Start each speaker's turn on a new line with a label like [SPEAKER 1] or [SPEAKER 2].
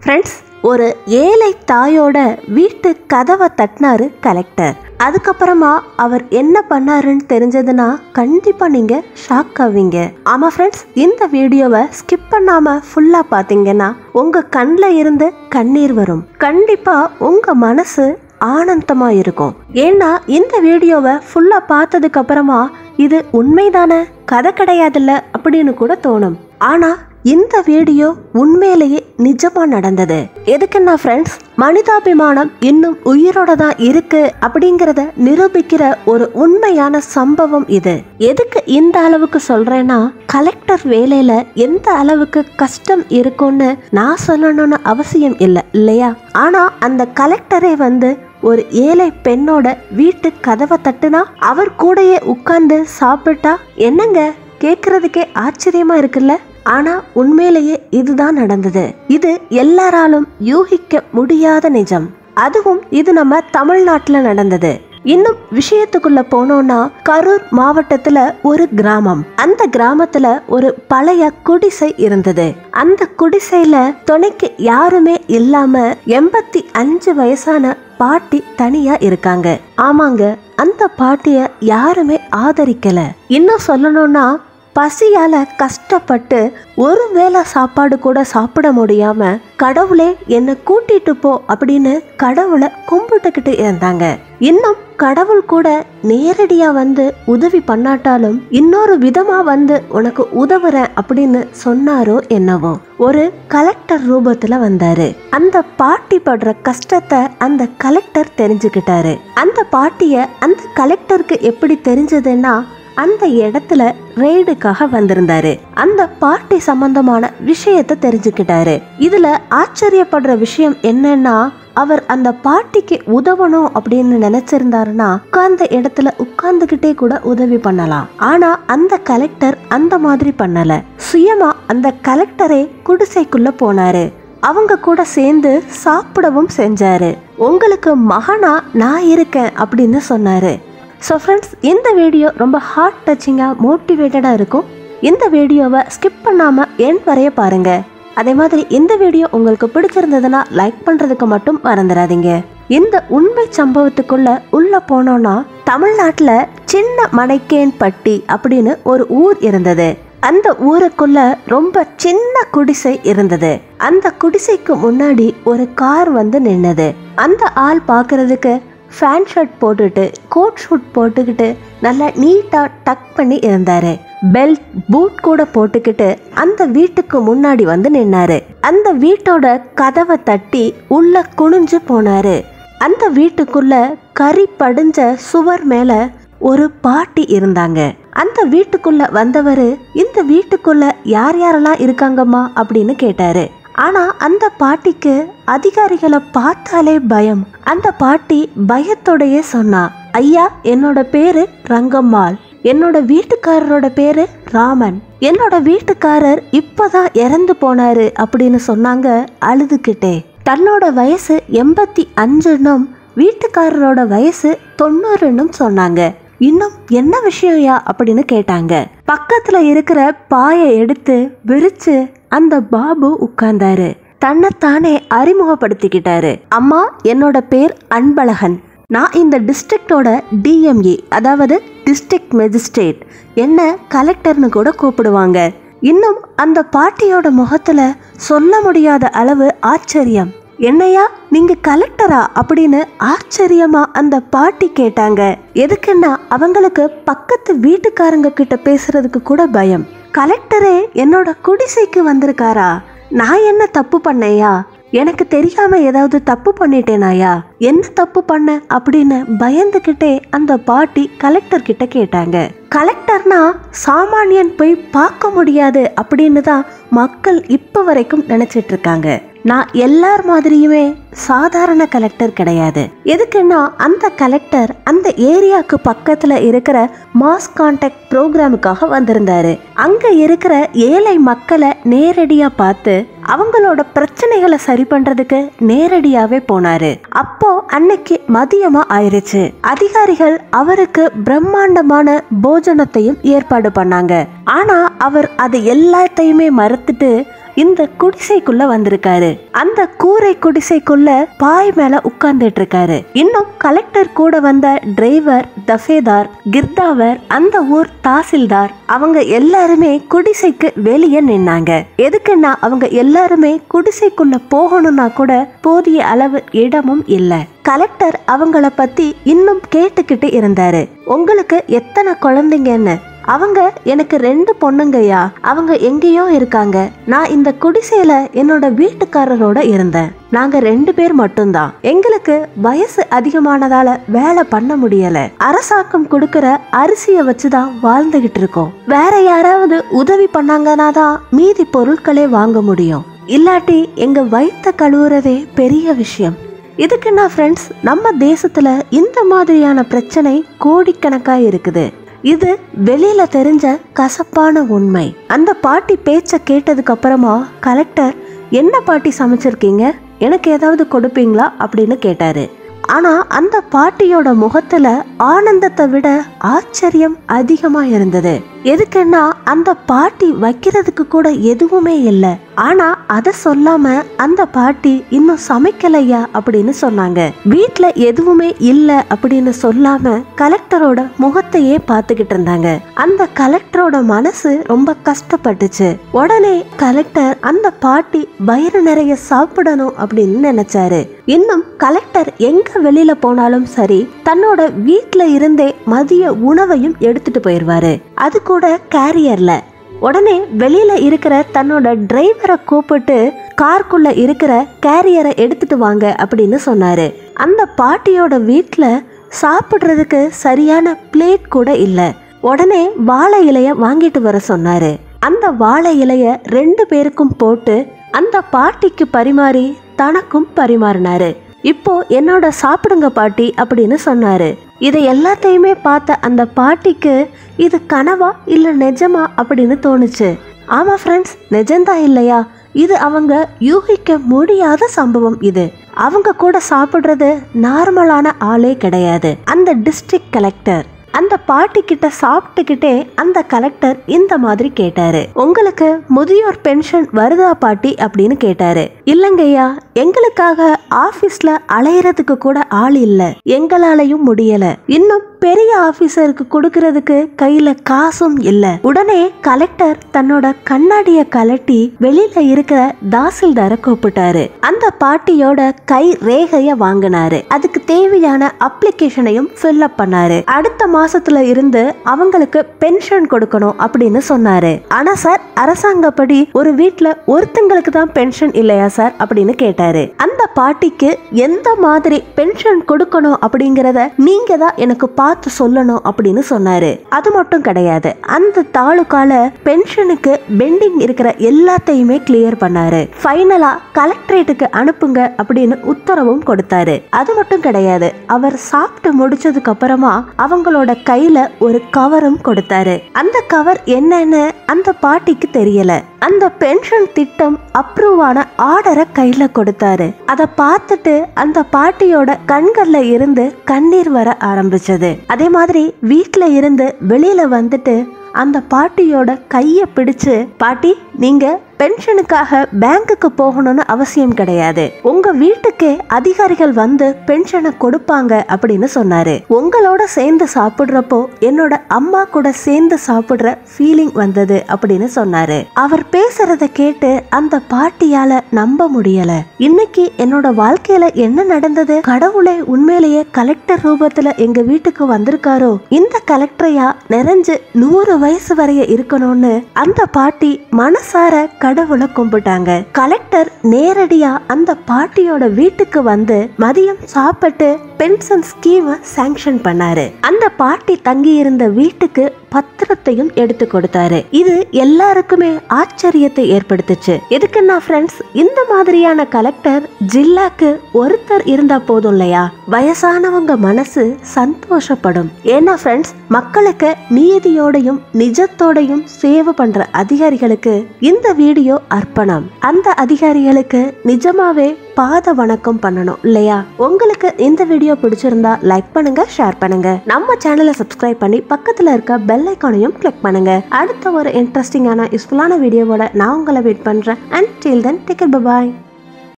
[SPEAKER 1] friends ஒரு ஏழை தாயோட வீட்டு கதவை தட்டினாரு கலெக்டர் அதுக்கப்புறமா அவர் என்ன பண்ணாருன்னு தெரிஞ்சதுன்னா கண்டிப்பா நீங்க ஷாக் ஆவீங்க ஆமா ஃப்ரெண்ட்ஸ் இந்த வீடியோவை ஸ்கிப் பண்ணாம ஃபுல்லா பாத்தீங்கன்னா உங்க கண்ணில் இருந்து கண்ணீர் வரும் கண்டிப்பா உங்க மனசு ஆனந்தமா இருக்கும் ஏன்னா இந்த வீடியோவை ஃபுல்லா பார்த்ததுக்கு அப்புறமா இது உண்மைதானே கதை கிடையாதுல்ல அப்படின்னு கூட தோணும் ஆனா இந்த வீடியோ உண்மையிலேயே நிஜமா நடந்தது எதுக்குன்னா ஃப்ரெண்ட்ஸ் மனிதாபிமானம் இன்னும் உயிரோட தான் இருக்கு அப்படிங்கறத நிரூபிக்கிற ஒரு உண்மையான சம்பவம் இது எதுக்கு இந்த அளவுக்கு சொல்றேன்னா கலெக்டர் வேலையில எந்த அளவுக்கு கஷ்டம் இருக்கும்னு நான் சொல்லணும்னு அவசியம் இல்லை இல்லையா ஆனா அந்த கலெக்டரே வந்து ஒரு ஏழை பெண்ணோட வீட்டு கதவை தட்டுனா அவர் கூடயே உட்கார்ந்து சாப்பிட்டா என்னங்க கேக்குறதுக்கே ஆச்சரியமா இருக்குல்ல ஆனா உண்மையிலேயே இதுதான் நடந்தது இது எல்லாராலும் யூகிக்க முடியாத நிஜம் அதுவும் இது நம்ம தமிழ்நாட்டுல நடந்தது இன்னும் விஷயத்துக்குள்ள போனோம்னா கரூர் மாவட்டத்துல ஒரு கிராமம் அந்த கிராமத்துல ஒரு பழைய குடிசை இருந்தது அந்த குடிசையில துணைக்கு யாருமே இல்லாம எண்பத்தி அஞ்சு வயசான பாட்டி தனியா இருக்காங்க ஆமாங்க அந்த பாட்டிய யாருமே ஆதரிக்கல இன்னும் சொல்லணும்னா பசியால கஷ்டப்பட்டு ஒரு வேளை சாப்பாடு கூட சாப்பிட முடியாம கடவுளே என்னை கூட்டிட்டு போ அப்படின்னு கடவுளை கும்பிட்டுக்கிட்டு இருந்தாங்க இன்னும் கடவுள் கூட நேரடியா வந்து உதவி பண்ணாட்டாலும் இன்னொரு விதமா வந்து உனக்கு உதவுறேன் அப்படின்னு சொன்னாரோ என்னவோ ஒரு கலெக்டர் ரூபத்துல வந்தாரு அந்த பாட்டி படுற கஷ்டத்தை அந்த கலெக்டர் தெரிஞ்சுக்கிட்டாரு அந்த பாட்டிய அந்த கலெக்டருக்கு எப்படி தெரிஞ்சதுன்னா அந்த இடத்துல ரெய்டுக்காக வந்திருந்தாரு அந்த பார்ட்டி சம்பந்தமான விஷயத்த தெரிஞ்சுக்கிட்டாரு இதுல ஆச்சரியப்படுற விஷயம் என்னன்னா அவர் அந்த பாட்டிக்கு உதவணும் அப்படின்னு நினைச்சிருந்தாருன்னா உட்கார்ந்த இடத்துல உட்கார்ந்துகிட்டே கூட உதவி பண்ணலாம் ஆனா அந்த கலெக்டர் அந்த மாதிரி பண்ணல சுயமா அந்த கலெக்டரே குடிசைக்குள்ள போனாரு அவங்க கூட சேர்ந்து சாப்பிடவும் செஞ்சாரு உங்களுக்கு மகனா நான் இருக்கேன் அப்படின்னு சொன்னாரு ஸோ ஃப்ரெண்ட்ஸ் இந்த வீடியோ ரொம்ப ஹார்ட் டச்சிங்காக மோட்டிவேட்டடாக இருக்கும் இந்த வீடியோவை ஸ்கிப் பண்ணாமல் என் வரைய பாருங்க அதே மாதிரி இந்த வீடியோ உங்களுக்கு பிடிச்சிருந்ததுன்னா லைக் பண்ணுறதுக்கு மட்டும் மறந்துடாதீங்க இந்த உண்மை சம்பவத்துக்குள்ள உள்ள போனோம்னா தமிழ்நாட்டில் சின்ன மடைக்கேன்பட்டி அப்படின்னு ஒரு ஊர் இருந்தது அந்த ஊருக்குள்ள ரொம்ப சின்ன குடிசை இருந்தது அந்த குடிசைக்கு முன்னாடி ஒரு கார் வந்து நின்னது அந்த ஆள் பார்க்கறதுக்கு ஃபேன் ஷர்ட் போட்டுட்டு கோட் ஷூட் போட்டுக்கிட்டு நல்லா நீட்டாக டக் பண்ணி இருந்தாரு பெல்ட் பூட் கூட போட்டுக்கிட்டு அந்த வீட்டுக்கு முன்னாடி வந்து நின்னாரு அந்த வீட்டோட கதவை தட்டி உள்ள குனிஞ்சு போனாரு அந்த வீட்டுக்குள்ள கறி படிஞ்ச சுவர் மேல ஒரு பாட்டி இருந்தாங்க அந்த வீட்டுக்குள்ள வந்தவர் இந்த வீட்டுக்குள்ள யார் யாரெல்லாம் இருக்காங்கம்மா அப்படின்னு கேட்டாரு ஆனா அந்த பாட்டிக்கு அதிகாரிகளை பார்த்தாலே பயம் அந்த பாட்டி பயத்தோடயே சொன்னா ஐயா என்னோட பேரு ரங்கம்மாள் என்னோட வீட்டுக்காரரோட பேரு ராமன் என்னோட வீட்டுக்காரர் இப்பதான் இறந்து போனாரு அப்படின்னு சொன்னாங்க அழுதுகிட்டே தன்னோட வயசு எண்பத்தி அஞ்சுன்னும் வீட்டுக்காரரோட வயசு தொண்ணூறுன்னும் சொன்னாங்க இன்னும் என்ன விஷயம்யா அப்படின்னு கேட்டாங்க பக்கத்துல இருக்கிற பாயை எடுத்து விரிச்சு அந்த பாபு உட்கார்ந்தாரு தன்னைத்தானே அறிமுகப்படுத்திக்கிட்டாரு அம்மா என்னோட பேர் அன்பழகன் நான் இந்த டிஸ்ட்ரிக்டோட டிஎம்ஏ அதாவது டிஸ்ட்ரிக்ட் மேஜிஸ்ட்ரேட் என்ன கலெக்டர்னு கூட கூப்பிடுவாங்க இன்னும் அந்த பாட்டியோட முகத்துல சொல்ல முடியாத அளவு ஆச்சரியம் என்னையா நீங்க கலெக்டரா அப்படின்னு ஆச்சரியமா அந்த பாட்டி கேட்டாங்க எதுக்குன்னா அவங்களுக்கு பக்கத்து வீட்டுக்காரங்க கிட்ட பேசுறதுக்கு கூட பயம் கலெக்டரே என்னோட குடிசைக்கு வந்திருக்காரா நான் என்ன தப்பு பண்ணேயா எனக்கு தெரியாம ஏதாவது தப்பு பண்ணிட்டேனாயா என்ன தப்பு பண்ண அப்படின்னு பயந்துகிட்டே அந்த பாட்டி கலெக்டர் கிட்ட கேட்டாங்க கலெக்டர்னா சாமானியன் போய் பார்க்க முடியாது அப்படின்னு தான் மக்கள் இப்ப வரைக்கும் நினைச்சிட்டு இருக்காங்க நான் எல்லார் மாதிரியுமே சாதாரண கலெக்டர் கிடையாது எதுக்குன்னா அந்த கலெக்டர் அந்த ஏரியாவுக்கு பக்கத்துல இருக்கிற மாஸ் கான்டாக்ட் ப்ரோக்ராமுக்காக வந்திருந்தாரு அங்க இருக்கிற ஏழை மக்களை நேரடியா பார்த்து அவங்களோட பிரச்சனைகளை சரி பண்றதுக்கு நேரடியாவே போனாரு அப்போ அன்னைக்கு மதியமா ஆயிருச்சு அதிகாரிகள் அவருக்கு பிரம்மாண்டமான போஜனத்தையும் ஏற்பாடு பண்ணாங்க ஆனா அவர் அது எல்லாத்தையுமே மறுத்துட்டு இந்த குடிசைக்குள்ள வந்திருக்காரு அந்த கூரை குடிசைக்குள்ள பாய் மேல உட்கார்ந்துட்டு இருக்காரு இன்னும் கலெக்டர் கூட வந்த டிரைவர் தஃபேதார் கிர்தாவர் அந்த ஊர் தாசில்தார் அவங்க எல்லாருமே குடிசைக்கு வெளியே நின்னாங்க எதுக்குன்னா அவங்க எல்லாருமே குடிசைக்குள்ள போகணும்னா கூட போதிய அளவு இடமும் இல்ல கலெக்டர் அவங்கள பத்தி இன்னும் கேட்டுக்கிட்டு இருந்தாரு உங்களுக்கு எத்தனை குழந்தைங்கன்னு அவங்க எனக்கு ரெண்டு பொண்ணுங்கய்யா அவங்க எங்கேயோ இருக்காங்க நான் இந்த குடிசையில என்னோட வீட்டுக்காரரோட இருந்தேன் நாங்க ரெண்டு பேர் மட்டும்தான் எங்களுக்கு வயசு அதிகமானதால வேலை பண்ண முடியல அரசாங்கம் கொடுக்கற அரிசிய வச்சுதான் வாழ்ந்துகிட்டு இருக்கோம் வேற யாராவது உதவி பண்ணாங்கன்னா தான் மீதி பொருட்களே வாங்க முடியும் இல்லாட்டி எங்க வயித்த கழுவுறதே பெரிய விஷயம் இதுக்கு நான் ஃப்ரெண்ட்ஸ் நம்ம தேசத்துல இந்த மாதிரியான பிரச்சனை கோடிக்கணக்கா இருக்குது இது வெளியில தெரிஞ்ச கசப்பான உண்மை அந்த பாட்டி பேச்ச கேட்டதுக்கு அப்புறமா கலெக்டர் என்ன பாட்டி சமைச்சிருக்கீங்க எனக்கு ஏதாவது கொடுப்பீங்களா அப்படின்னு கேட்டாரு ஆனா அந்த பாட்டியோட முகத்துல ஆனந்தத்தை விட ஆச்சரியம் அதிகமா இருந்தது எதுக்குன்னா அந்த பாட்டி வைக்கிறதுக்கு கூட எதுவுமே இல்லை ஆனா அத சொல்லாம அந்த பாட்டி இன்னும் சமைக்கலையா அப்படின்னு சொன்னாங்க வீட்ல எதுவுமே இல்ல அப்படின்னு சொல்லாம கலெக்டரோட முகத்தையே பார்த்துக்கிட்டு இருந்தாங்க அந்த கலெக்டரோட மனசு ரொம்ப கஷ்டப்பட்டுச்சு உடனே கலெக்டர் அந்த பாட்டி வயிறு நிறைய சாப்பிடணும் அப்படின்னு நினைச்சாரு இன்னும் கலெக்டர் எங்க வெளியில போனாலும் சரி தன்னோட வீட்ல இருந்தே மதிய உணவையும் எடுத்துட்டு போயிருவாரு அது கூட கேரியர்ல உடனே வெளியில இருக்கிற தன்னோட டிரைவரை கூப்பிட்டு கார்க்குள்ள இருக்கிற கேரியரை எடுத்துட்டு வாங்க அப்படின்னு சொன்னாரு அந்த பாட்டியோட வீட்ல சாப்பிடுறதுக்கு சரியான பிளேட் கூட இல்ல உடனே வாழை இலைய வாங்கிட்டு வர சொன்னாரு அந்த வாழை இலைய ரெண்டு பேருக்கும் போட்டு அந்த பாட்டிக்கு பரிமாறி தனக்கும் பரிமாறினாரு இப்போ என்னோட சாப்பிடுங்க பாட்டி அப்படின்னு சொன்னாரு இதை எல்லாத்தையுமே பார்த்த அந்த பாட்டிக்கு இது கனவா இல்ல நிஜமா அப்படின்னு தோணுச்சு ஆமா ஃப்ரெண்ட்ஸ் நிஜம்தான் இல்லையா இது அவங்க யூகிக்க முடியாத சம்பவம் இது அவங்க கூட சாப்பிடுறது நார்மலான ஆளே கிடையாது அந்த டிஸ்ட்ரிக்ட் கலெக்டர் அந்த பாட்டி கிட்ட சாப்பிட்டுக்கிட்டே அந்த கலெக்டர் இந்த மாதிரி கேட்டாரு உங்களுக்கு முதியோர் பென்ஷன் வருதா பாட்டி அப்படின்னு கேட்டாரு இல்லைங்கய்யா எங்களுக்காக ஆபீஸ்ல அலையறதுக்கு கூட ஆள் இல்ல எங்களாலையும் முடியல இன்னும் பெரிய ஆபீசருக்கு கொடுக்கறதுக்கு கையில காசும் இல்ல உடனே கலெக்டர் தன்னோட கண்ணாடிய கலட்டி வெளியில இருக்கிற தாசில்தார கூப்பிட்டாரு அந்த பாட்டியோட கை ரேகைய வாங்கினாரு அதுக்கு தேவையான அப்ளிகேஷனையும் ஃபில் அப் பண்ணாரு அடுத்த மாசத்துல இருந்து அவங்களுக்கு பென்ஷன் கொடுக்கணும் அப்படின்னு சொன்னாரு ஆனா சார் அரசாங்கப்படி ஒரு வீட்ல ஒருத்தங்களுக்கு தான் பென்ஷன் இல்லையா சார் அப்படின்னு கேட்டாரு அந்த பாட்டிக்கு எந்த மாதிரி பென்ஷன் கொடுக்கணும் அப்படிங்கறத நீங்க தான் எனக்கு பார்த்து சொல்லணும் அப்படின்னு சொன்னாரு அது மட்டும் கிடையாது அந்த தாலுக்கால பென்ஷனுக்கு பெண்டிங் இருக்கிற எல்லாத்தையுமே கிளியர் பண்ணாரு ஃபைனலா கலெக்டரேட்டுக்கு அனுப்புங்க அப்படின்னு உத்தரவும் கொடுத்தாரு அது மட்டும் கிடையாது அவர் சாப்பிட்டு முடிச்சதுக்கு அப்புறமா அவங்களோட கையில ஒரு கவரும் கொடுத்தாரு அந்த கவர் என்னன்னு அந்த பாட்டிக்கு தெரியல அந்த பென்ஷன் திட்டம் அப்ரூவ் ஆன ஆர்டரை கையில கொடுத்தாரு அதை பார்த்துட்டு அந்த பாட்டியோட கண்கள்ல இருந்து கண்ணீர் வர ஆரம்பிச்சது அதே மாதிரி வீட்ல இருந்து வெளியில வந்துட்டு அந்த பாட்டியோட கைய பிடிச்சு பாட்டி நீங்க பென்ஷனுக்காக பேங்க்குக்கு போகணும்னு அவசியம் கிடையாது உங்க வீட்டுக்கே அதிகாரிகள் வந்து பென்ஷனை கொடுப்பாங்க அப்படின்னு சொன்னாரு உங்களோட சேர்ந்து சாப்பிடுறப்போ என்னோட அம்மா கூட சேர்ந்து சாப்பிடுற ஃபீலிங் வந்தது அப்படின்னு சொன்னாரு அவர் பேசுறத கேட்டு அந்த பாட்டியால நம்ப முடியல இன்னைக்கு என்னோட வாழ்க்கையில என்ன நடந்தது கடவுளே உண்மையிலேயே கலெக்டர் ரூபத்துல எங்க வீட்டுக்கு வந்திருக்காரோ இந்த கலெக்டரையா நிறைஞ்சு நூறு வயசு வரைய இருக்கணும்னு அந்த பாட்டி மனசார கடவுளை கும்பிட்டாங்க கலெக்டர் நேரடியா அந்த பாட்டியோட வீட்டுக்கு வந்து மதியம் சாப்பிட்டு பென்ஷன் ஸ்கீமை சாங்ஷன் பண்ணாரு அந்த பாட்டி தங்கி இருந்த வீட்டுக்கு பத்திரத்தையும் எடுத்து கொடுத்தாரு இது எல்லாருக்குமே ஆச்சரியத்தை ஏற்படுத்துச்சு எதுக்குன்னா ஃப்ரெண்ட்ஸ் இந்த மாதிரியான கலெக்டர் ஜில்லாக்கு ஒருத்தர் இருந்தா போதும் இல்லையா வயசானவங்க மனசு சந்தோஷப்படும் ஏன்னா ஃப்ரெண்ட்ஸ் மக்களுக்கு நீதியோடையும் நிஜத்தோடையும் சேவை பண்ற அதிகாரிகளுக்கு இந்த வீடியோ அர்ப்பணம் அந்த அதிகாரிகளுக்கு நிஜமாவே பாத வணக்கம் பண்ணணும் இல்லையா உங்களுக்கு இந்த வீடியோ பிடிச்சிருந்தா லைக் பண்ணுங்க ஷேர் பண்ணுங்க நம்ம சேனலை சப்ஸ்கிரைப் பண்ணி பக்கத்துல இருக்க பெல் ஐக்கானையும் கிளிக் பண்ணுங்க அடுத்த ஒரு இன்ட்ரெஸ்டிங்கான யூஸ்ஃபுல்லான வீடியோவோட நான் உங்களை வெயிட் பண்றேன் and till then take bye